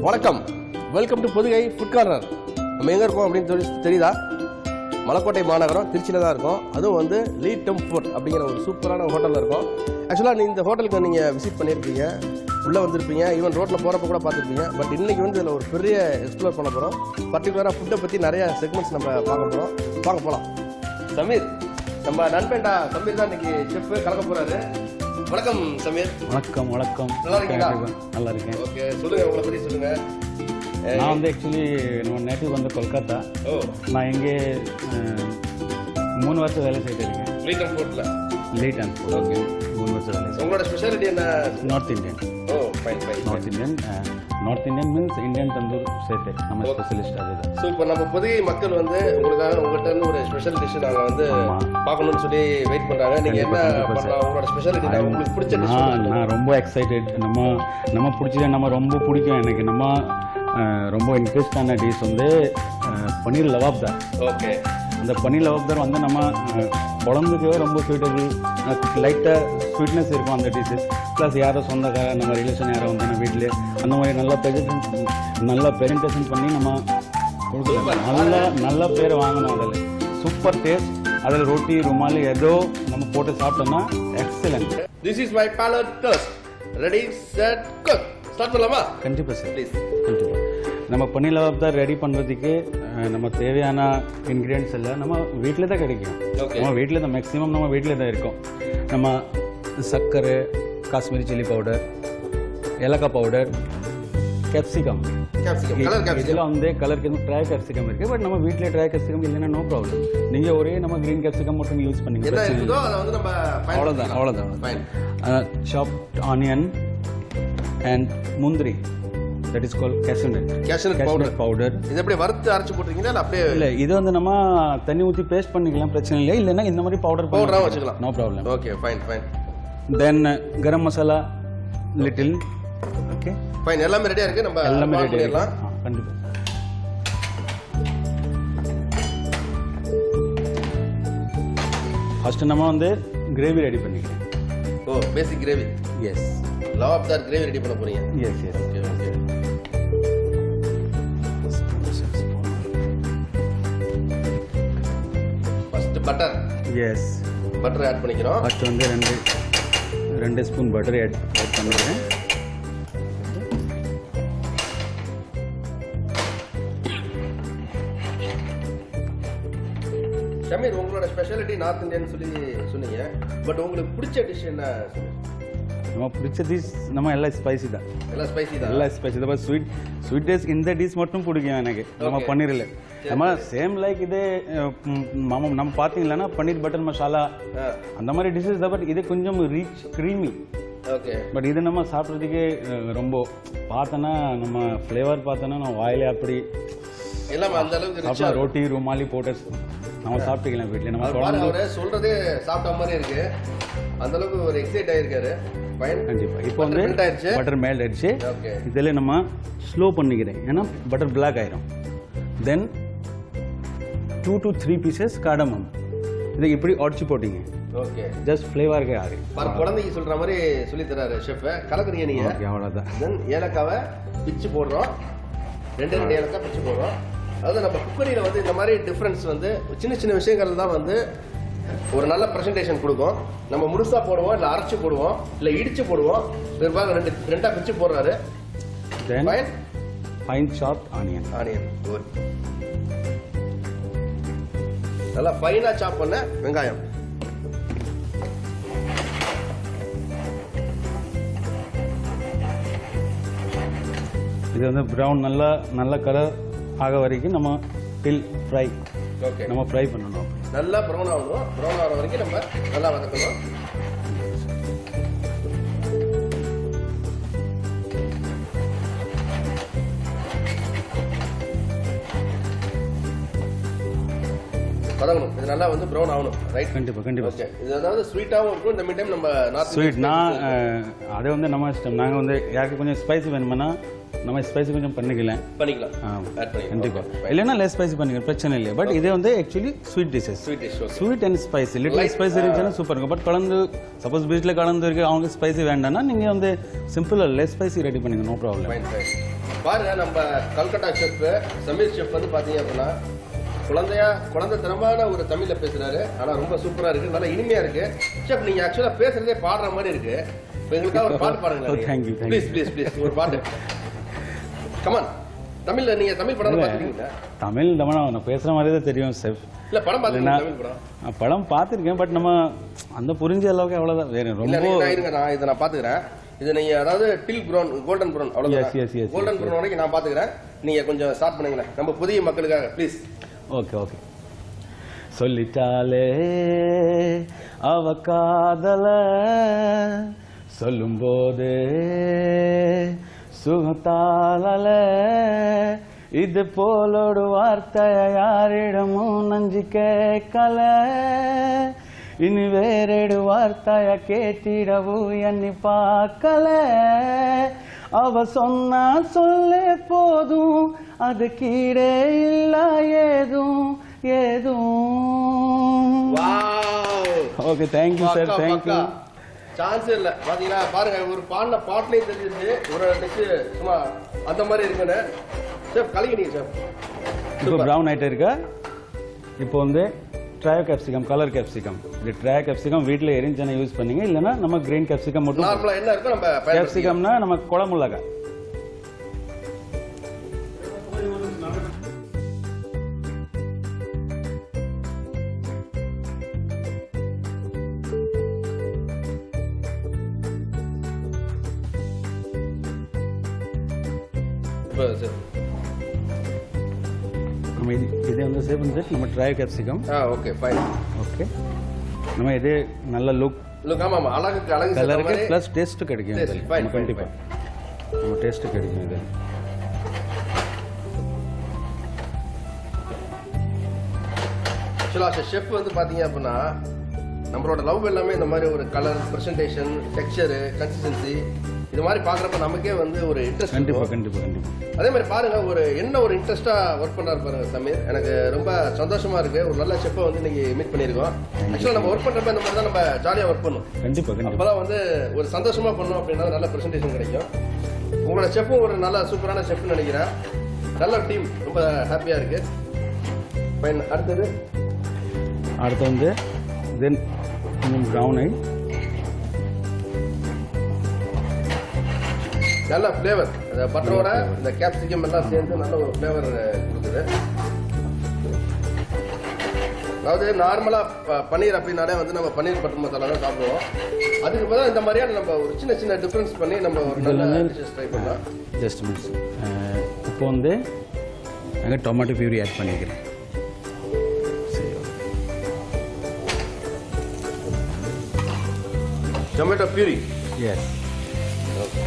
வணக்கம் welcome to Pudugai food corner நம்ம எங்கே இருக்கோம் அப்படின்னு சொல்லி தெரியுதா மலக்கோட்டை மாநகரம் திருச்சியில் தான் இருக்கோம் அதுவும் வந்து லீ டெம் ஃபுட் அப்படிங்கிற ஒரு சூப்பரான ஹோட்டலில் இருக்கோம் ஆக்சுவலாக நீ இந்த ஹோட்டலுக்கு நீங்கள் விசிட் பண்ணியிருப்பீங்க உள்ளே வந்திருப்பீங்க ஈவன் ரோட்டில் போகிறப்ப கூட பார்த்துருப்பீங்க பட் இன்னைக்கு வந்து இதில் ஒரு பெரிய எக்ஸ்ப்ளோர் பண்ண போகிறோம் பர்டிகுலராக ஃபுட்டை பற்றி நிறைய செக்மெண்ட்ஸ் நம்ம பார்க்க போகிறோம் வாங்க போகலாம் சமீர் நம்ம நண்பன்டா சமீர் தான் இன்னைக்கு செஃப் கலக்க போகிறாரு வணக்கம் சமீர் வணக்கம் வணக்கம் நல்லா இருக்கீங்களா? நல்லா இருக்கேன் ஓகே சொல்லுங்கள் உங்களை பற்றி சொல்லுங்கள் நான் வந்து ஆக்சுவலி நம்ம நேட்டிவ் வந்து கொல்கத்தா ஓ நான் இங்கே அஹ், மூணு வருஷம் வேலை செய்துட்டு இருக்கேன் லீ டெம் ஃபுட்டில் லேட் அண்ட் ஓகே மூணு வருஷம் வேலை செய்தேன் உங்களோட ஸ்பெஷாலிட்டி என்ன north Indian oh fine fine north Indian north Indian means Indian tandoor சேர்த்து நம்ம Okay. ஸ்பெஷலிஸ்ட் அதுதான் ஸோ இப்போ நம்ம புதிய மக்கள் வந்து உங்களுக்காக உங்கள்கிட்ட இருந்து ஒரு ஸ்பெஷல் டிஷ் நாங்கள் வந்து ஆமா. பார்க்கணும்னு சொல்லி வெயிட் பண்ணுறாங்க நீங்கள் என்ன கண்டிப்பா, கண்டிப்பா பண்ணலாம் உங்களோட ஸ்பெஷாலிட்டி நான் உங்களுக்கு பிடிச்ச டிஷ் நான் நான் ரொம்ப எக்ஸைட்டட் நம்ம நம்ம பிடிச்சது நம்ம ரொம்ப பிடிக்கும் எனக்கு நம்ம அஹ், ரொம்ப இன்ட்ரெஸ்டான டிஷ் வந்து அஹ், பன்னீர் லவாப் தான் ஓகே அந்த பன்னீர் லவப்தர் வந்து நம்ம அஹ், குழந்தைக்கு ரொம்ப சூட்டபிள் லைட்டாக ஸ்வீட்னஸ் இருக்கும் அந்த டிஷ்ஷஸ் ப்ளஸ் யாரோ சொந்தக்கார நம்ம ரிலேஷன் யாரோ வந்து நம்ம வீட்டில் அந்த மாதிரி நல்லா ப்ரெசன்ட் நல்லா ப்ரெசன்டேஷன் பண்ணி நம்ம கொடுக்கலாம் நல்ல நல்ல பேர் வாங்கணும் அதில் சூப்பர் டேஸ்ட் அதில் ரொட்டி ருமாலி ஏதோ நம்ம போட்டு சாப்பிட்டோம்னா excellent this is my palate test ready set cook start பண்ணலாமா கண்டிப்பாக சார் ப்ளீஸ் கண்டிப்பாக நம்ம பன்னீர் லவாப்தார் ரெடி பண்ணுறதுக்கு நம்ம தேவையான இன்க்ரீடியன்ஸ் எல்லாம் நம்ம வீட்டில் தான் கிடைக்கும் Okay. நம்ம வீட்டில் தான் மேக்ஸிமம் நம்ம வீட்டில் தான் இருக்கோம் நம்ம சர்க்கரை காஷ்மீரி சில்லி பவுடர் ஏலக்காய் powder capsicum capsicum colour capsicum இதில் வந்து கலருக்கு ட்ரை கேப்சிகம் இருக்குது பட் நம்ம வீட்டில் ட்ரை கேப்சிகம் இல்லைன்னா நோ ப்ராப்ளம் நீங்கள் ஒரே நம்ம க்ரீன் கேப்சிகம் மட்டும் யூஸ் பண்ணிங்க என்ன பிரச்சனை இல்லை. இருக்குதோ அதை வந்து நம்ம அவ்வளோதான் அவ்வளோதான் ஃபைன் சாப்ட் ஆனியன் அண்ட் முந்திரி that is call cashew nut cashew nut powder powder இது எப்படி வறுத்து அரைச்சு போட்டுருக்கீங்களா இல்லை அப்படியே இல்ல இது வந்து நம்ம தண்ணி ஊற்றி பேஸ்ட் பண்ணிக்கலாம் பிரச்சனை இல்லை இல்லைன்னா இந்த மாதிரி பவுடர் பவுடராக வச்சுக்கலாம் no problem okay fine fine then garam masala little okay fine எல்லாமே ரெடியாக இருக்குது நம்ம எல்லாமே பால் ரெடி பண்ணிடலாம் கண்டிப்பாக ஃபர்ஸ்ட் நம்ம வந்து கிரேவி ரெடி பண்ணிக்கலாம் oh basic gravy yes lababdar gravy ready பண்ண போறீங்க yes yes okay okay first butter yes butter add பண்ணிக்கிறோம் ஃபர்ஸ்ட் வந்து ரெண்டு ரெண்டு ஸ்பூன் பட்டர் ஆட் ஆட் பண்ணிக்கிறேன் ஷமீர் உங்களோட ஸ்பெஷாலிட்டி நார்த் இந்தியன் சொல்லி சொன்னீங்க பட் உங்களுக்கு பிடிச்ச டிஷ் என்ன சமீர்? நம்ம பிடிச்ச டிஷ் நம்ம எல்லாம் ஸ்பைசி தான் எல்லாம் ஸ்பைசி தான் எல்லாம் ஸ்பைசி தான் ஸ்வீட் ஸ்வீட் டேஸ் இந்த டிஷ் மட்டும் பிடிக்கும் எனக்கு நம்ம Okay. பன்னீரில் நம்ம சேம் லைக் இதே அஹ், ம், நம்ம நம்ம பார்த்தீங்களன்னா பன்னீர் பட்டர் மசாலா அந்த மாதிரி டிஷ்ஷஸ் தான் பட் இது கொஞ்சம் ரீச் க்ரீமி ஓகே பட் இது நம்ம சாப்பிட்றதுக்கே அஹ், ரொம்ப பார்த்தோன்னா நம்ம ஃப்ளேவர் பார்த்தோன்னா நம்ம வாயிலே அப்படி எல்லாம் அந்த அளவுக்கு ரிச்சா சாப்பிட்டா ரொட்டி ருமாலி போட்டு நம்ம சாப்பிட்டுக்கலாம் வீட்டில் நம்ம பாருங்க குழம்பு அவரு சொல்றதே சாப்பிட்ட மாதிரி இருக்கு அந்த அளவுக்கு ஒரு எக்ஸைட் ஆயிருக்காரு ஃபைன் கண்டிப்பாக இப்போ வந்து மெல்ட் ஆயிடுச்சு பட்டர் மேல்ட் ஆயிடுச்சு ஓகே இதில் நம்ம ஸ்லோ பண்ணிக்கிறேன் ஏன்னா பட்டர் பிளாக் ஆயிரும் then two to three pieces cardamom இதை இப்படி உடச்சி போட்டீங்க ஓகே ஜஸ்ட் ஃப்ளேவருக்கு ஆறு பாரு குழந்தைக்கு சொல்ற மாதிரி சொல்லி தராரு ஷெஃப் கலக்குறீங்க நீங்க ஓகே அவ்வளோதான் தென் ஏலக்காவை பிச்சு போடுறோம் ரெண்டு ரெண்டு ஏலக்காய் பிச்சு போடுறோம் அதாவது நம்ம குக்கரியில் வந்து இந்த மாதிரி டிஃப்ரென்ஸ் வந்து சின்ன சின்ன விஷயங்கள் தான் வந்து ஒரு நல்ல ப்ரெசன்டேஷன் கொடுக்கும் நம்ம முழுசா போடுவோம் இல்லை அரைச்சு போடுவோம் இல்லை இடிச்சு போடுவோம் பெரும்பாலும் ரெண்டு ரெண்டா பிச்சு போடுறாரு then fine fine chopped onion onion good நல்லா ஃபைனாக சாப் பண்ண வெங்காயம் இது வந்து ப்ரௌன் நல்லா நல்ல கலர் ஆக வரைக்கும் நம்ம டில் ஃப்ரை ஓகே நம்ம ஃப்ரை பண்ணணும் நல்லா ப்ரௌன் ஆகணும் ப்ரௌன் ஆகிற வரைக்கும் நம்ம நல்லா வதக்கணும் வதங்கணும் இது நல்லா வந்து ப்ரௌன் ஆகணும் ரைட் கண்டிப்பாக கண்டிப்பாக ஓகே இது அதாவது ஸ்வீட்டாகவும் இருக்கும் இந்த மீன் டைம் நம்ம நார்த் ஸ்வீட் நான் அஹ், அது வந்து நம்ம இஷ்டம் நாங்கள் வந்து யாருக்கு கொஞ்சம் ஸ்பைசி வேணுமானா நம்ம ஸ்பைசி கொஞ்சம் பண்ணிக்கலாம் பண்ணிக்கலாம் ஆ ஆட் பண்ணிக்கலாம் கண்டிப்பாக இல்லைன்னா லெஸ் ஸ்பைசி பண்ணிக்கலாம் பிரச்சனை இல்லை பட் இது வந்து actually sweet dishes sweet dish okay sweet and spicy little spicy இருந்துச்சுன்னா சூப்பர் இருக்கும் பட் கலந்து சப்போஸ் வீட்டில் கலந்து இருக்கு அவங்க ஸ்பைசி வேண்டாம்னா நீங்கள் வந்து சிம்பிளாக லெஸ் ஸ்பைசி ரெடி பண்ணிங்க நோ ப்ராப்ளம் ஃபைன் ஃபைன் பாருங்க நம்ம கல்கட்டா ஷெஃப் சமீர் ஷெஃப் வந்து பாத்தீங்க அப்படின்னா குழந்தையா குழந்தைத்தனமான ஒரு தமிழ்ல பேசுறாரு ஆனா ரொம்ப சூப்பரா இருக்கு நல்லா இனிமையா இருக்கு ஷெஃப் நீங்க ஆக்சுவலா பேசுறதே பாடுற மாதிரி இருக்கு இப்ப எங்களுக்காக ஒரு பாட்டு Oh, thank you, பாருங்க thank ப்ளீஸ் ப்ளீஸ் ப்ளீஸ் ஒரு பாட்டு கமான் தமிழ்ல நீங்க தமிழ் படம் பாத்துருக்கீங்களா தமிழ் நம்ம நான் பேசுகிற மாதிரி தான் தெரியும் செஃப் இல்ல படம் பாத்துருக்கீங்க தமிழ் படம் படம் பார்த்துருக்கேன் பட் நம்ம அந்த புரிஞ்ச அளவுக்கு அவ்வளோதான் வேறு இல்ல ரொம்ப நீங்க நான் இருங்க நான் இதை நான் பாத்துக்கிறேன் இது நீங்க அதாவது till brown golden brown Yes, yes, yes, அவ்வளவுதான் yes, கோல்டன் ப்ரௌன் வரைக்கும் நான் பாத்துக்கிறேன் நீங்க கொஞ்சம் ஸ்டார்ட் பண்ணுங்களேன் நம்ம புதிய மக்களுக்காக ப்ளீஸ் ஓகே ஓகே சொல்லிட்டாலே அவ காதல சொல்லும்போது சுகத்தாளல இது போலோடு வார்த்தைய யாரிடமும் நஞ்சு கேட்கல இனி வேறேடு வார்த்தைய கேட்டிடவு எண்ணி பார்க்கல அவ சொன்னா சொல்லே போதும் அது கீழே இல்ல ஏதும் ஏதும் wow okay thank you sir thank you chance இல்ல பாத்தீங்களா பாருங்க ஒரு பாடின பாட்டிலே தெரிஞ்சிருச்சு ஒரு டிஷ் சும்மா அந்த மாதிரி இருக்குன்னு சார் கலகினீங்க சார் இப்போ ப்ரௌன் ஆகிட்டு இருக்கா இப்போ வந்து ட்ரையோ கேப்சிகம் கலர் கேப்சிகம் இது ட்ரையோ கேப்சிகம் வீட்டில் எரிஞ்சனை யூஸ் பண்ணீங்க இல்லைன்னா நம்ம கிரீன் கேப்சிகம் மட்டும் நார்மலா என்ன இருக்கோ நம்ம பயன்படுத்திக்கலாம். கேப்சிகம்னா நம்ம குளமுள்ளகா இப்போ சார் நம்ம இது இதே வந்து சேவ் பண்ணிட்டு நம்ம ட்ரையோ capsicum ah okay fine okay நம்ம இதே நல்ல லுக் லுக் ஆமா ஆமா அழகுக்கு அழகு சேர்த்த கலருக்கு மாதிரி ப்ளஸ் டேஸ்ட் கிடைக்கும் Taste, இதில் fine, நம்ம fine, கண்டிப்பாக நம்ம டேஸ்ட் கிடைக்கும் இது ஆக்சுவலாக ஷெஃப் வந்து பார்த்தீங்க அப்படின்னா நம்மளோட லவ் எல்லாமே இந்த மாதிரி ஒரு கலர் ப்ரெசன்டேஷன் டெக்ஸ்சரு கன்சிஸ்டன்சி இது மாதிரி பார்க்குறப்ப நமக்கே வந்து ஒரு இன்ட்ரெஸ்ட் கண்டிப்பாக கண்டிப்பாக கண்டிப்பாக அதே மாதிரி பாருங்க ஒரு என்ன ஒரு இன்ட்ரெஸ்டா ஒர்க் பண்றாரு பாருங்க சமீர் எனக்கு ரொம்ப சந்தோஷமா இருக்கு ஒரு நல்ல ஷெஃப்பை வந்து இன்னைக்கு மீட் பண்ணியிருக்கோம் ஆக்சுவலாக நம்ம ஒர்க் பண்றப்ப இந்த மாதிரி தான் நம்ம ஜாலியா ஒர்க் பண்ணும் கண்டிப்பாக கண்டிப்பாக அப்பதான் வந்து ஒரு சந்தோஷமா பண்ணோம் அப்படின்னா நல்ல ப்ரெசன்டேஷன் கிடைக்கும் உங்களோட ஷெஃப்பும் ஒரு நல்ல சூப்பரான ஷெஃப்னு நினைக்கிறேன் நல்ல டீம் ரொம்ப ஹாப்பியா இருக்கு ஃபைன் அடுத்தது அடுத்து வந்து தென் கொஞ்சம் ப்ரௌன் ஐ நல்ல ஃப்ளேவர் அந்த பட்டரோட இந்த கேப்சிகம் எல்லாம் சேர்ந்து நல்ல ஒரு ஃப்ளேவர் கொடுக்குது அதாவது நார்மலா ப- பன்னீர் அப்படின்னாலே வந்து நம்ம பன்னீர் பட்டர் மசாலா தான் சாப்பிடுவோம் அதுக்கு பதிலா இந்த மாதிரியான நம்ம ஒரு சின்ன சின்ன டிஃபரன்ஸ் பண்ணி நம்ம ஒரு நல்ல டிஷஸ் ட்ரை பண்ணலாம் ஜஸ்ட் மினிட்ஸ் இப்போ வந்து நாங்கள் டொமேட்டோ பியூரி ஆட் பண்ணிக்கிறேன் சரி டொமேட்டோ பியூரி எஸ் ஓகே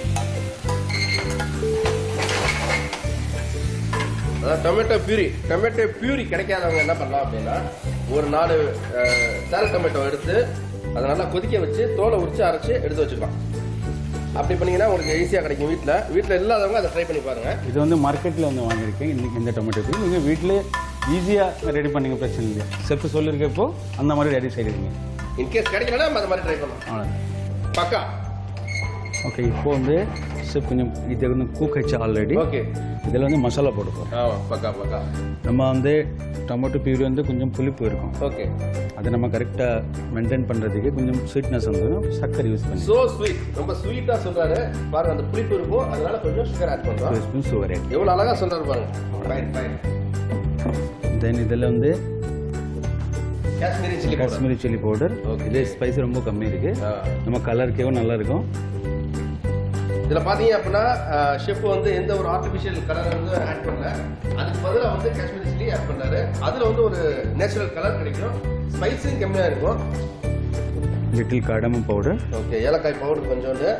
அதான் டொமேட்டோ பியூரி டொமேட்டோ பியூரி கிடைக்காதவங்க என்ன பண்ணலாம் அப்படின்னா ஒரு நாலு அஹ், சேர டொமேட்டோ எடுத்து அதை நல்லா கொதிக்க வச்சு தோலை உரிச்சு அரைச்சு எடுத்து வச்சுக்கலாம் அப்படி பண்ணீங்கன்னா உங்களுக்கு ஈஸியாக கிடைக்கும் வீட்டில் வீட்டில் இல்லாதவங்க அதை ட்ரை பண்ணி பாருங்க இது வந்து மார்க்கெட்டில் வந்து வாங்கியிருக்கேன் இன்னைக்கு இந்த டொமேட்டோ பியூரி நீங்கள் வீட்டிலே ஈஸியாக ரெடி பண்ணிங்க பிரச்சனை இல்லை செப்பு சொல்லியிருக்கப்போ அந்த மாதிரி ரெடி செய்கிறீங்க இன்கேஸ் கிடைக்கலன்னா நம்ம அந்த மாதிரி ட்ரை பண்ணலாம் அவ்வளோதான் பக்கா ஓகே இப்போ வந்து செப் கொஞ்சம் இது வந்து கூக் ஆச்சு ஆல்ரெடி ஓகே இதில் வந்து மசாலா போட போகிறோம் ஆமாம் பக்கா பக்கா நம்ம வந்து டொமேட்டோ பியூரி வந்து கொஞ்சம் புளிப்பு இருக்கும் ஓகே அதை நம்ம கரெக்டாக மெயின்டைன் பண்ணுறதுக்கு கொஞ்சம் ஸ்வீட்னஸ் வந்து சர்க்கரை யூஸ் பண்ணி ஸோ ஸ்வீட் ரொம்ப ஸ்வீட்டாக சொல்றாரு பாருங்க அந்த புளிப்பு இருக்கும் அதனால கொஞ்சம் சுகர் ஆட் பண்ணுறோம் டூ ஸ்பூன் சுகர் ஆட் எவ்வளோ அழகாக சொல்றாரு பாருங்க ஃபைன் ஃபைன் தென் இதில் வந்து Kashmiri chilli powder Kashmiri chilli powder Okay. இது ஸ்பைஸ் ரொம்ப கம்மி இருக்கு ஆ. நம்ம கலருக்கேவும் நல்லா இருக்கும் இதில் பார்த்தீங்க அப்படின்னா ஷெஃப் வந்து எந்த ஒரு ஆர்டிஃபிஷியல் கலர் வந்து ஆட் பண்ணல அதுக்கு பதிலாக வந்து காஷ்மீரி சில்லி ஆட் பண்ணாரு அதில் வந்து ஒரு நேச்சுரல் கலர் கிடைக்கும் ஸ்பைஸும் கம்மியாக இருக்கும் லிட்டில் கடமம் பவுடர் ஓகே ஏலக்காய் பவுடர் கொஞ்சோண்டு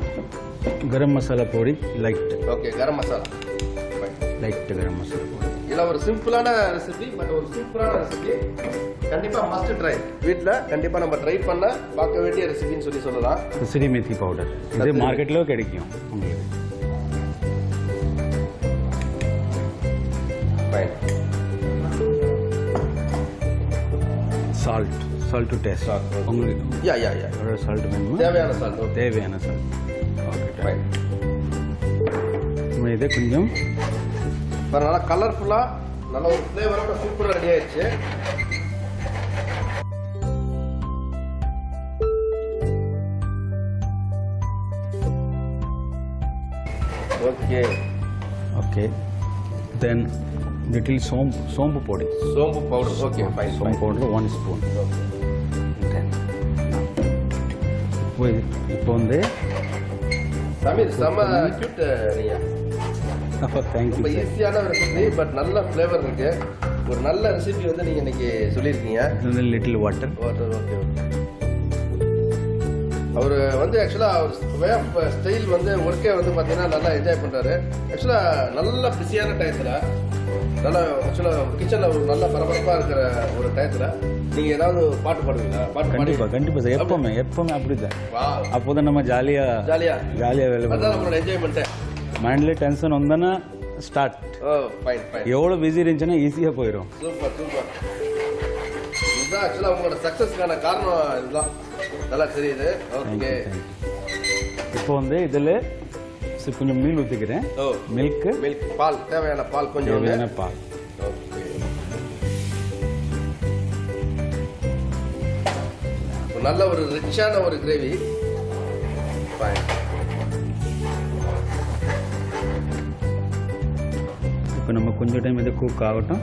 கரம் மசாலா பொடி light okay garam masala Fine. Light garam masala பொடி இதை இதெல்லாம் ஒரு சிம்பிளான ரெசிபி பட் ஒரு சூப்பரான ரெசிபி கண்டிப்பா மஸ்ட் ட்ரை வீட்ல கண்டிப்பா நம்ம ட்ரை பண்ண பார்க்க வேண்டிய ரெசிபின்னு சொல்லி சொல்லலாம் கசிரி மெத்தி பவுடர் இது கஸ்தூரி. மார்க்கெட்ல கிடைக்கும் உங்களுக்கு fine salt salt to taste Salt, okay. உங்களுக்கு யா யா யா எவ்வளோ சால்ட் வேணுமா தேவையான சால்ட் ஓகே தேவையான சால்ட் ஓகே ஃபைன் நம்ம இதை கொஞ்சம் பாருங்க நல்லா கலர்ஃபுல்லா நல்ல ஒரு ஃப்ளேவரோட சூப்பரா ரெடி ஆயிடுச்சு ஓகே ஓகே தென் லிட்டில் சோம்பு சோம்பு பொடி சோம்பு பவுடர் ஓகே ஃபைன் சோம்பு ஃபைன் பவுடர் ஒன் ஸ்பூன் இப்போ இது- இப்போ வந்து சமீர் செம்ம கியூட் நீங்க தேங்க்யூ ரொம்ப ஈஸியான ஒரு ரெசிபி பட் நல்ல ஃப்ளேவர் இருக்கு ஒரு நல்ல ரெசிபி வந்து நீங்க இன்னைக்கு சொல்லியிருக்கீங்க இது வந்து little water okay okay okay அவர் வந்து ஆக்சுவலாக அவர் வே ஆஃப் ஸ்டைல் வந்து ஒர்க்கே வந்து பார்த்தீங்கன்னா நல்லா என்ஜாய் பண்ணுறாரு ஆக்சுவலாக நல்ல பிஸியான டயத்தில் நல்லா ஆக்சுவலாக கிச்சனில் ஒரு நல்ல பரபரப்பாக இருக்கிற ஒரு டயத்தில் நீங்கள் ஏதாவது ஒரு பாட்டு பாடுவீங்களா பாட்டு கண்டிப்பா பாடி கண்டிப்பா சார் எப்பவுமே எப்பவுமே அப்படிதான் வா அப்போதான் நம்ம ஜாலியா ஜாலியா ஜாலியா வேலை அதான் நம்மளோட என்ஜாய்மெண்ட்டு மைண்ட்ல டென்ஷன் வந்தனா ஸ்டார்ட் ஓ ஃபைன் ஃபைன் எவ்வளவு பிஸி இருந்துச்சுன்னா ஈஸியா போயிடும் சூப்பர் சூப்பர் இதுதான் ஆக்சுவலாக உங்களோட சக்ஸஸ்க்கான காரணம் இதுதான் நல்லா தெரியுது ஓகே இப்போ வந்து இதுல சி- கொஞ்சம் மீல் ஊத்திக்கிறேன் ஓ மில்க் மில்க் பால் தேவையான பால் கொஞ்சம் தேவையான பால் ஓகே நல்ல ஒரு ரிச்சான ஒரு கிரேவி ஃபைன் இப்போ நம்ம கொஞ்சம் டைம் இது குக் ஆகட்டும்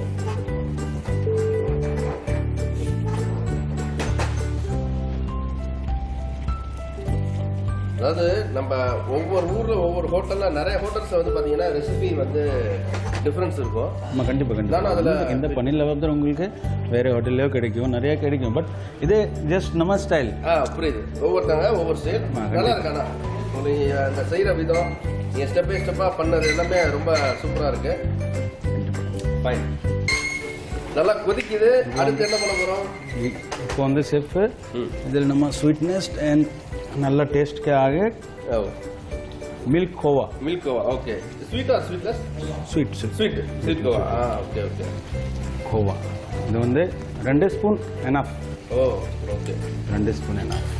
அதாவது நம்ம ஒவ்வொரு ஊர்ல ஒவ்வொரு ஹோட்டல்ல நிறைய ஹோட்டல்ஸ் வந்து பாத்தீங்கன்னா ரெசிபி வந்து டிஃபரன்ஸ் இருக்கும் நம்ம கண்டிப்பா நானும் கண்டிப்பா அதுல- இந்த- இந்த பன்னீர் வந்து உங்களுக்கு வேற ஹோட்டல்லையோ கிடைக்கும் நிறைய கிடைக்கும் பட் இது ஜஸ்ட் நம்ம ஸ்டைல் ஆ புரியுது ஒவ்வொருத்தங்க ஒவ்வொரு ஸ்டைல் ஆமா, நல்லா இருக்கானா ஒரு அந்த செய்யற விதம் நீங்க ஸ்டெப் பை ஸ்டெப்பா பண்ணது எல்லாமே ரொம்ப சூப்பரா இருக்கு ஃபைன் நல்லா கொதிக்குது அடுத்து என்ன பண்ண போறோம் இப்போ வந்து செஃப் ம். இதில் நம்ம ஸ்வீட்னஸ் அண்ட் நல்ல டேஸ்ட்க்கு ஆக oh milk khoa milk khoa okay sweet or sweetless sweet sweet sweet sweet khoa ah okay okay khoa இது வந்து ரெண்டு ஸ்பூன் எனஃப் ஓ ஓகே ரெண்டு ஸ்பூன் எனஃப்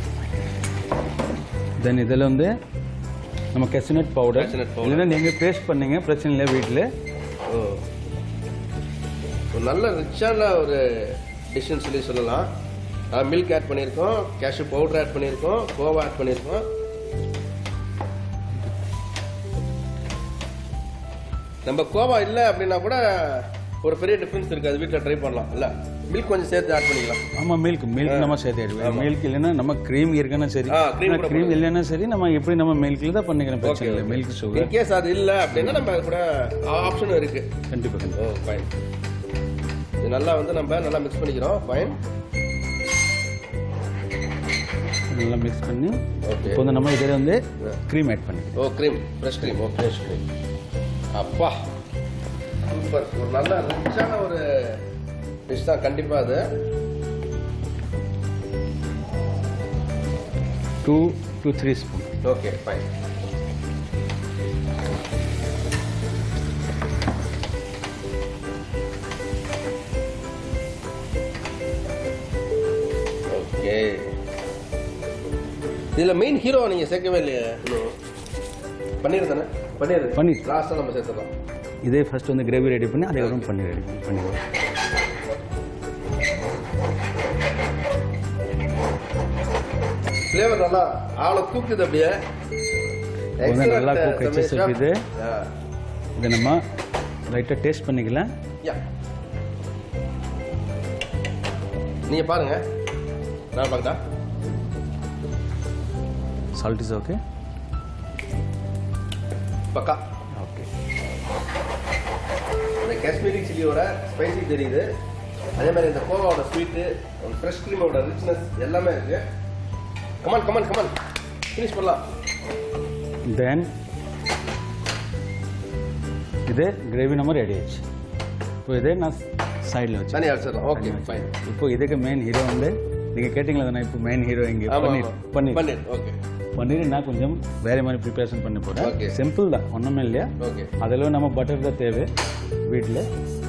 தென் இதில் வந்து நம்ம கெசினட் பவுடர் Cashewnut powder. இல்லைன்னா நீங்கள் பேஸ்ட் பண்ணீங்க பிரச்சனை இல்லை வீட்டில் ஓ ஒரு நல்ல ரிச்சான ஒரு டிஷ்ஷுன்னு சொல்லி சொல்லலாம் மில்க் ஆட் பண்ணியிருக்கோம் கேஷ்யூ பவுடர் ஆட் பண்ணியிருக்கோம் கோவா ஆட் பண்ணியிருக்கோம் நம்ம கோவா இல்லை அப்படின்னா கூட ஒரு பெரிய டிஃப்ரென்ஸ் இருக்குது அது வீட்டில் ட்ரை பண்ணலாம் இல்லை மில்க் கொஞ்சம் சேர்த்து ஆட் பண்ணிக்கலாம் ஆமாம் மில்க் மில்க் நம்ம சேர்த்து எடுப்போம் மில்க் இல்லைன்னா நம்ம க்ரீம் இருக்குன்னா சரி ஆ, cream கூட க்ரீம் இல்லைன்னா சரி நம்ம எப்படி நம்ம மில்கில் தான் பண்ணிக்கிறோம் பிரச்சனை Okay, இல்லை okay. மில்க் சுகர் இன்கேஸ் அது இல்லை அப்படின்னா நம்ம அது கூட ஆப்ஷனும் இருக்குது கண்டிப்பாக கண்டிப்பாக ஓ ஃபைன் இது நல்லா வந்து நம்ம நல்லா மிக்ஸ் பண்ணிக்கிறோம் ஃபைன் நல்லா மிக்ஸ் பண்ணி ஓகே இப்போ வந்து நம்ம இதில் வந்து க்ரீம் ஆட் பண்ணிக்கிறோம் oh cream fresh cream oh fresh cream அப்பா சூப்பர் ஒரு நல்ல ரிச்சான ஒரு டிஷ் தான் கண்டிப்பாக அது two two three spoon okay fine okay இதில் மெயின் ஹீரோ நீங்கள் சேர்க்கவே இல்லையே இன்னும் பன்னீர் தானே பன்னீர் பன்னீர். லாஸ்ட்டாக நம்ம சேர்த்துடலாம் இதே ஃபர்ஸ்ட் வந்து கிரேவி ரெடி பண்ணி அதுக்கப்புறம் பன்னீர் ரெடி பண்ணி பண்ணிடுவோம் ஃப்ளேவர் நல்லா ஆளை தூக்குது அப்படியே வந்து நல்லா Excellent, cook வச்சு Ramesh chef. இருக்குது. Yeah. இதை நம்ம லைட்டாக டேஸ்ட் பண்ணிக்கலாம் Yeah. நீங்க பாருங்க நான் பார்க்கட்டா சால்ட் இஸ் ஓகே பக்கா ஓகே இந்த காஷ்மீரி சில்லியோட ஸ்பைசி தெரியுது அதே மாதிரி இந்த கோவாவோட ஸ்வீட்டு ஃப்ரெஷ் க்ரீமோட ரிச்னஸ் எல்லாமே இருக்கு கமான் கமான் கமான் ஃபினிஷ் பண்ணலாம் தென் இது கிரேவி நம்ம ரெடி ஆயிடுச்சு இப்போ இதே நான் சைடில் வச்சு தனியாக வச்சிடலாம் ஓகே ஃபைன் இப்போ இதுக்கு மெயின் ஹீரோ வந்து நீங்கள் கேட்டிங்களா தானே இப்போ மெயின் ஹீரோ இங்கே ஆமாம் பன்னீர் பன்னீர் பன்னீர் ஓகே பன்னீர் நான் கொஞ்சம் வேறு மாதிரி ப்ரிப்பரேஷன் பண்ண Okay. போகிறேன் சிம்பிள் தான் ஒன்றுமே இல்லையா ஓகே அதில் நம்ம பட்டர் தான் தேவை வீட்டில்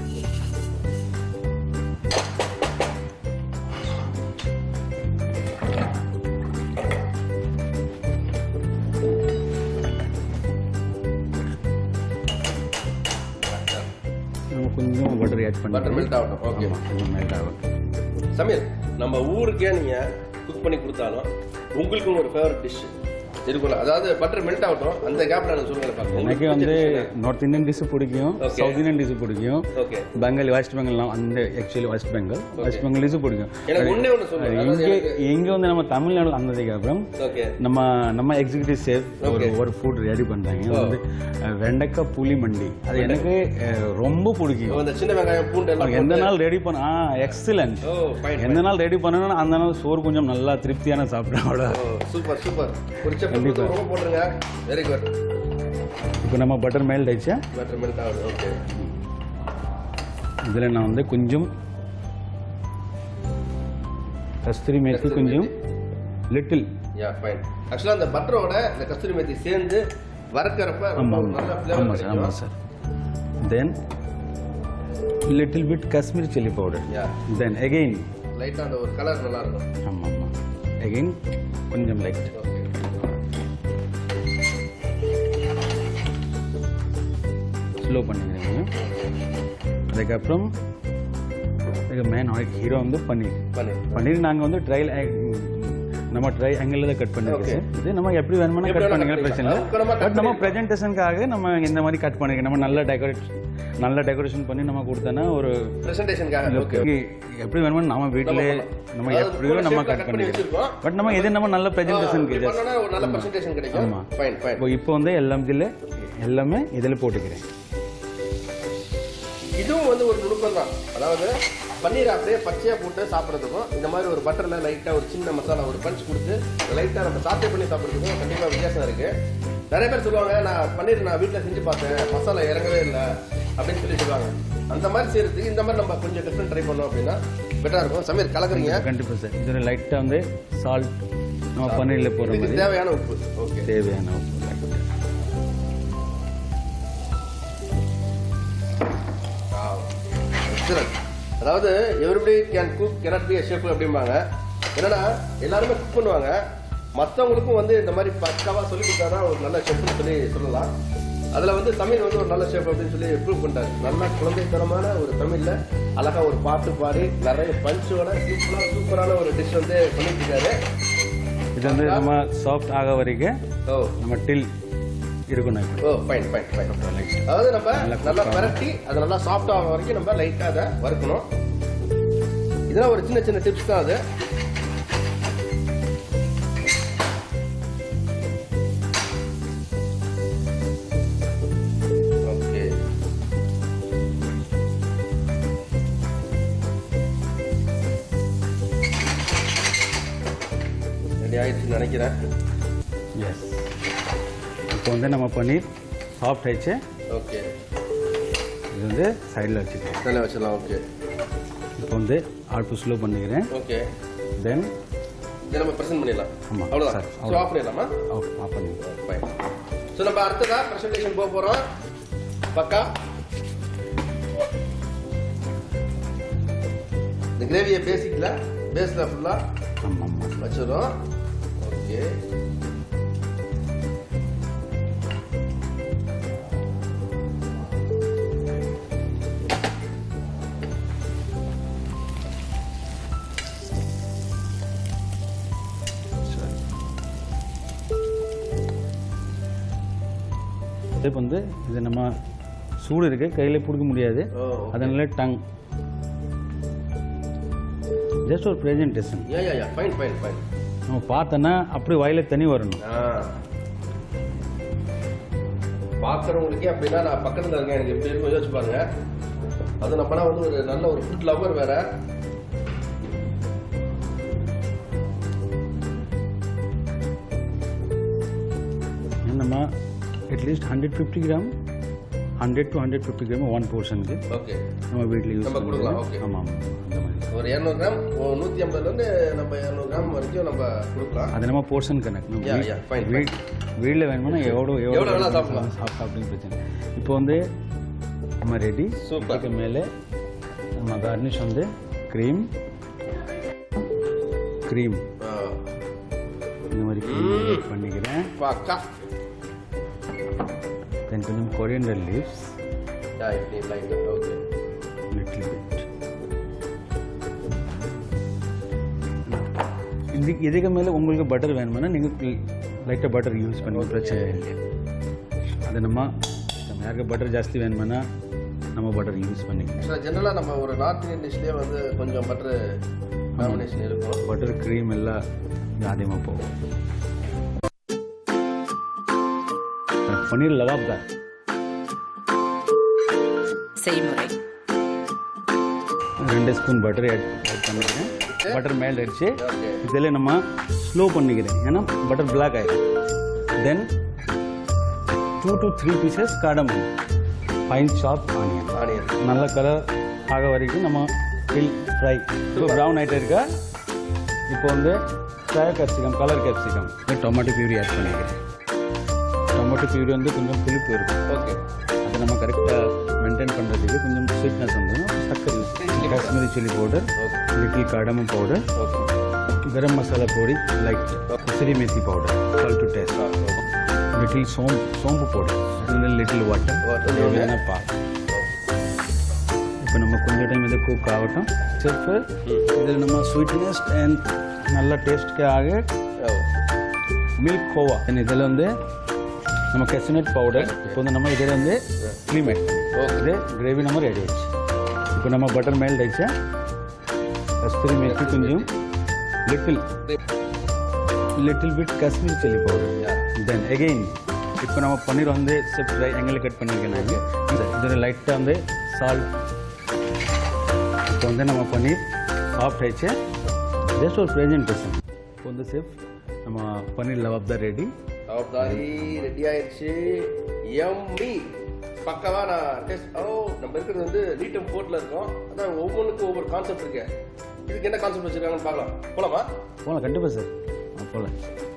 நம்ம கொஞ்சம் பட்டர் ஆட் பட்டர் பண்ணி மெல்ட் ஆகட்டும் ஓகே கொஞ்சம் மெல்ட் ஆகும் சமீர் நம்ம ஊருக்கே நீங்க குக் பண்ணி கொடுத்தாலும் உங்களுக்கும் ஒரு ஃபேவரட் டிஷ் இருக்கும்ல அதாவது பட்டர் மெல்ட் ஆகட்டும் அந்த கேப்ல எனக்கு சொல்லுங்க பாருங்க எனக்கு வந்து நார்த் இந்தியன் டிஷ் பிடிக்கும் Okay. சவுத் இந்தியன் டிஷ் பிடிக்கும் ஓகே பெங்காலி வெஸ்ட் பெங்கால் அந்த ஆக்சுவலி வெஸ்ட் பெங்கால் வெஸ்ட் பெங்கால் டிஷ் பிடிக்கும் எனக்கு ஒண்ணே ஒன்று சொல்லுங்க அதாவது இங்கே எனக்கு இங்கே வந்து நம்ம தமிழ்நாடு வந்ததுக்கு அப்புறம் ஓகே நம்ம நம்ம எக்ஸிக்யூட்டிவ் சேஃப் ஒரு ஒரு ஃபுட் ரெடி பண்ணுறாங்க வந்து அஹ், வெண்டைக்காய் புளி மண்டி அது எனக்கு அஹ், ரொம்ப பிடிக்கும் அந்த சின்ன வெங்காயம் பூண்டு எல்லாம் எந்த நாள் ரெடி பண்ண ஆ எக்ஸலண்ட் ஓ ஃபைன் எந்த நாள் ரெடி பண்ணணும் அந்த நாள் சோறு கொஞ்சம் நல்லா திருப்தியான சாப்பிட்டேன் அவ்வளோ ஓ சூப்பர் சூப்பர் ஒரு செப் ரொம்ப போட்டுருங்க வெரி குட் இப்போ நம்ம பட்டர் மெல்ட் ஆயிடுச்சா பட்டர் மெல்ட் ஆகுது ஓகே இதில் நான் வந்து கொஞ்சம் கஸ்தூரி மேத்தி கொஞ்சம் லிட்டில் யா ஃபைன் ஆக்சுவலாக அந்த பட்டரோட இந்த கஸ்தூரி மேத்தி சேர்ந்து வறுக்கறப்ப ரொம்ப ஆமாம் நல்ல ஆமாம் ஃப்ளேவர் ஆமாம் சார் ஆமாம் sir then little bit Kashmir chilli powder yeah then again லைட்டாக அந்த ஒரு கலர் நல்லா இருக்கும் ஆமாம் ஆமாம் அகெயின் கொஞ்சம் லைட் ஓகே ஸ்லோ பண்ணிக்கிறீங்க அதுக்கப்புறம் இதுக்கு மெயின் ஹீரோ வந்து பன்னீர் பண்ணு பன்னீர் நாங்கள் வந்து ட்ரையல் நம்ம ட்ரை ஆங்கிளில் தான் கட் பண்ணிருக்கோம் இது நம்ம எப்படி வேணுமோ கட் பண்ணிக்கலாம் பிரச்சனை இல்லை இப்ப நம்ம பட் நம்ம ப்ரெசன்டேஷனுக்காக நம்ம இந்த மாதிரி கட் பண்ணிருக்கோம் நம்ம நல்லா டெக்கரேட் நல்லா டெக்கரேஷன் பண்ணி நம்ம கொடுத்தோன்னா ஒரு பிரசன்டேஷனுக்காக ஓகே எப்படி வேணுமோ நம்ம வீட்டிலே நம்ம அதாவது எப்படியோ கூட நம்ம shape ல கட் cut பண்ணி பண்ணிக்கலாம் வச்சிருக்கோம். பட் நம்ம இது நம்ம நல்ல ப்ரெசன்டேஷனுக்கு இப்படி பண்ணோம்னா ஒரு நல்ல பிரசன்டேஷன் கிடைக்கும் ஆமா. ஃபைன் ஃபைன் இப்போ இப்போ வந்து எல்லாம் இதில் எல்லாமே இதில் போட்டுக்கிறேன் இதுவும் வந்து ஒரு நுணுக்கம் தான் அதாவது பன்னீர் அப்படியே பச்சையா போட்டு சாப்பிட்றதுக்கும் இந்த மாதிரி ஒரு பட்டர்ல லைட்டா ஒரு சின்ன மசாலா ஒரு பஞ்ச் கொடுத்து லைட்டா நம்ம சாத்தே பண்ணி சாப்பிட்றதுக்கும் கண்டிப்பா வித்தியாசம் இருக்கு நிறைய பேர் சொல்லுவாங்க நான் பன்னீர் நான் வீட்டில் செஞ்சு பார்த்தேன் மசாலா இறங்கவே இல்லை அப்படின்னு சொல்லி சொல்லுவாங்க அந்த மாதிரி செய்யறதுக்கு இந்த மாதிரி நம்ம கொஞ்சம் டிஃப்ரெண்ட் ட்ரை பண்ணோம் அப்படின்னா பெட்டரா இருக்கும் சமீர் கலக்குறீங்க கண்டிப்பாக சார் இதில் லைட்டாக வந்து சால்ட் நம்ம பன்னீரில் போடுற இதுக்கு மாதிரி தேவையான உப்பு ஓகே தேவையான உப்பு light. எக்ஸலன்ட் அதாவது everybody can cook cannot be a chef அப்படிம்பாங்க என்னன்னா எல்லாருமே குக் பண்ணுவாங்க மற்றவங்களுக்கும் வந்து இந்த மாதிரி பக்காவாக சொல்லி கொடுத்தா ஒரு நல்ல ஷெஃப்னு சொல்லி சொல்லலாம் அதில் வந்து தமிழ் வந்து ஒரு நல்ல ஷெஃப் அப்படின்னு சொல்லி ப்ரூவ் பண்ணிட்டாரு நல்ல குழந்தைத்தனமான ஒரு தமிழில் அழகாக ஒரு பாட்டு பாடி நிறைய பஞ்சோட சூப்பராக சூப்பரான ஒரு டிஷ் வந்து பண்ணிட்டு இருக்காரு இது வந்து நம்ம சாஃப்ட் ஆக வரைக்கும் ஓ நம்ம டில் இருக்கணும் இப்படி. Oh fine fine fine Light. அதாவது நம்ம நல்லா நல்லா cook பரட்டி அது நல்லா சாஃப்ட் ஆக வரைக்கும் நம்ம லைட்டாக அதை வறுக்கணும் இதெல்லாம் ஒரு சின்ன சின்ன டிப்ஸ் தான் அது ஓகே ரெடி ஆயிடுச்சுன்னு நினைக்கிறேன் எஸ் இப்போ வந்து நம்ம பன்னீர் சாஃப்ட் ஆயிடுச்சு ஓகே இது வந்து சைடில் வச்சுக்கிறேன் நல்லா வச்சிடலாம் ஓகே இப்போ வந்து அடுப்பு ஸ்லோ பண்ணிக்கிறேன் ஓகே தென் இதை நம்ம ப்ரெசென்ட் பண்ணிடலாம் ஆமா, அவ்வளோதான் சார், ஸோ ஆஃப் பண்ணிடலாமா ஆஃப் ஆஃப் பண்ணிக்கிறேன் ஃபைன் ஸோ நம்ம அடுத்ததா ப்ரெசன்டேஷன் போக போகிறோம் பக்கா இந்த கிரேவியை பேசிக்கில் பேஸில் ஃபுல்லாக ஆமாம் ஆமாம் வச்சிடும் ஓகே சரி இப்போ வந்து இது நம்ம சூடு இருக்கு கையில் பிடிக்க முடியாது ஓ அதனால டங் ஜஸ்ட் ஒரு presentation yeah yeah yeah fine fine fine நம்ம பார்த்தோன்னா அப்படி வாயில தண்ணி வரணும் ஆ பார்க்குறவங்களுக்கே அப்படின்னா நான் பக்கத்தில் இருக்கேன் எனக்கு எப்படி இருக்கும் யோசிச்சு பாருங்க அது நம்மனா வந்து ஒரு நல்ல ஒரு ஃபுட் லவர் வேற நம்ம at least hundred fifty gram hundred to hundred fifty gram one போர்ஷனுக்கு ஓகே நம்ம வீட்டில் யூஸ் நம்ம கொடுக்கலாம், okay. ஆமாம் ஆமாம் அந்த மாதிரி ஒரு இரநூறு கிராம் ஒரு நூற்றி ஐம்பதுலேருந்து நம்ம இரநூறு கிராம் வரைக்கும் நம்ம கொடுக்கலாம் அது நம்ம போர்ஷன் கணக்கு நம்ம Yeah, வீட்- yeah, fine, வீட் வீட்டில் வேணும்னா எவ்வளோ எவ்வளோ வேணா சாப்பிடலாம். சாப்பிட்டா அப்படின்னு பிரச்சனை இப்போ வந்து நம்ம ரெடி Super. இதுக்கு மேலே நம்ம கார்னிஷ் வந்து க்ரீம் க்ரீம் ஆ, இந்த மாதிரி cream பண்ணிக்கிறேன் பக்கா தென் கொஞ்சம் கொரியண்டர் லீவ்ஸ் யா இப்படி லைட் ஓகே லிட்டில் பிட் இது இதுக்கு மேலே உங்களுக்கு பட்டர் வேணுமானா நீங்கள் லைட்டாக பட்டர் யூஸ் பண்ணி பிரச்சனை இல்லை அது நம்ம நம்ம யாருக்கு பட்டர் ஜாஸ்தி வேணுமானா நம்ம பட்டர் யூஸ் பண்ணிக்கலாம் ஆக்சுவலாக ஜென்ரலாக நம்ம ஒரு நார்த் இந்தியன் டிஷ்லேயே வந்து கொஞ்சம் பட்டர் காம்பினேஷன் இருக்கும் பட்டர் க்ரீம் எல்லாம் அதிகமாக போகும் பன்னீர் லவாப் தான் செய்முறை ரெண்டு ஸ்பூன் பட்டர் ஆட் ஆட் பண்ணிக்கிறேன் பட்டர் மேலே அடிச்சு ஓகே இதில் நம்ம ஸ்லோ பண்ணிக்கிறேன் ஏன்னா பட்டர் பிளாக் ஆகிடும் then two to three pieces cardamom fine chop onion onion நல்ல கலர் ஆக வரைக்கும் நம்ம ஃபில் ஃப்ரை இப்போ ப்ரௌன் ஆகிட்டு இருக்கா இப்போ வந்து fry capsicum colour capsicum tomato puree add பண்ணிக்கிறேன் டொமேட்டோ பியூரி வந்து கொஞ்சம் புளிப்பு இருக்கும் ஓகே அதை நம்ம கரெக்டாக மெயின்டைன் பண்ணுறதுக்கு கொஞ்சம் ஸ்வீட்னஸ் வந்து சர்க்கரை use Kashmiri chilli powder little cardamom powder okay garam masala பொடி like kasuri methi powder salt to taste little சோம்பு சோம்பு பவுடர் லிட்டில் வாட்டர் Water. தேவையான பால் இப்போ நம்ம கொஞ்சம் டைம் இதை குக் ஆகட்டும் செஃப் இதில் நம்ம ஸ்வீட்னஸ் அண்ட் நல்ல டேஸ்ட்க்கு ஆக மில்க் கோவா இதில் வந்து நம்ம கெசனட் பவுடர் இப்போ வந்து நம்ம இதில் வந்து க்ளீமேட் இது கிரேவி நம்ம ரெடி ஆயிடுச்சு இப்போ நம்ம பட்டர் மேல்ட் ஆயிடுச்சு கஸ்தூரி மேத்தி கொஞ்சம் little little bit Kashmir chilli powder then again இப்போ நம்ம பன்னீர் வந்து செப் ட்ரை எங்களுக்கு கட் பண்ணியிருக்கேன் நாங்கள் இதில் லைட்டாக வந்து சால்ட் இப்போ வந்து நம்ம பன்னீர் சாஃப்ட் ஆயிடுச்சு ஜஸ்ட் ஒரு ப்ரெசன்டேஷன் இப்போ வந்து செஃப் நம்ம பன்னீர் லவாப் தான் ரெடி சாப்பிட்டாரி ரெடி ஆயிடுச்சு எம்மி பக்கவா நான் டேஸ்ட் ஓ நம்ம இருக்கிறது வந்து லீட்டம் போர்ட்டில் இருக்கோம் அதான் ஒவ்வொன்றுக்கும் ஒவ்வொரு கான்செப்ட் இருக்கு இதுக்கு என்ன கான்செப்ட் வச்சிருக்காங்கன்னு பார்க்கலாம் போலாமா போகலாம் கண்டிப்பாக சார் போகலாம்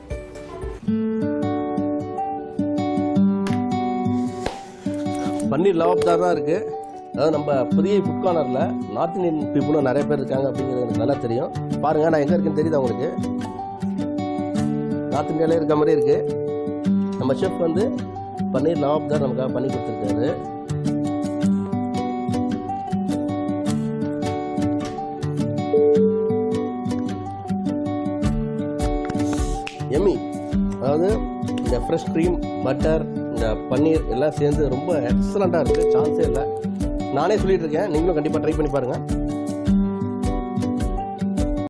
பன்னீர் லவாப்தார் தான் இருக்குது அதாவது நம்ம புதிய ஃபுட் கார்னரில் நார்த் இந்தியன் பீப்புளும் நிறைய பேர் இருக்காங்க அப்படிங்கிறது எனக்கு நல்லா தெரியும் பாருங்கள் நான் எங்கே இருக்குன்னு தெரியுதா உங்களுக்கு நார்த் இந்தியாவிலே இருக்க மாதிரி இருக்குது நம்ம ஷெஃப் வந்து பன்னீர் லவாப்தார் நமக்காக பண்ணி கொடுத்துருக்காரு எம்மி அதாவது இந்த ஃப்ரெஷ் க்ரீம் பட்டர் இந்த பன்னீர் எல்லாம் சேர்ந்து ரொம்ப எக்ஸலண்ட்டாக இருக்குது சான்ஸே இல்லை நானே சொல்லிட்டு இருக்கேன் நீங்களும் கண்டிப்பாக ட்ரை பண்ணி பாருங்கள்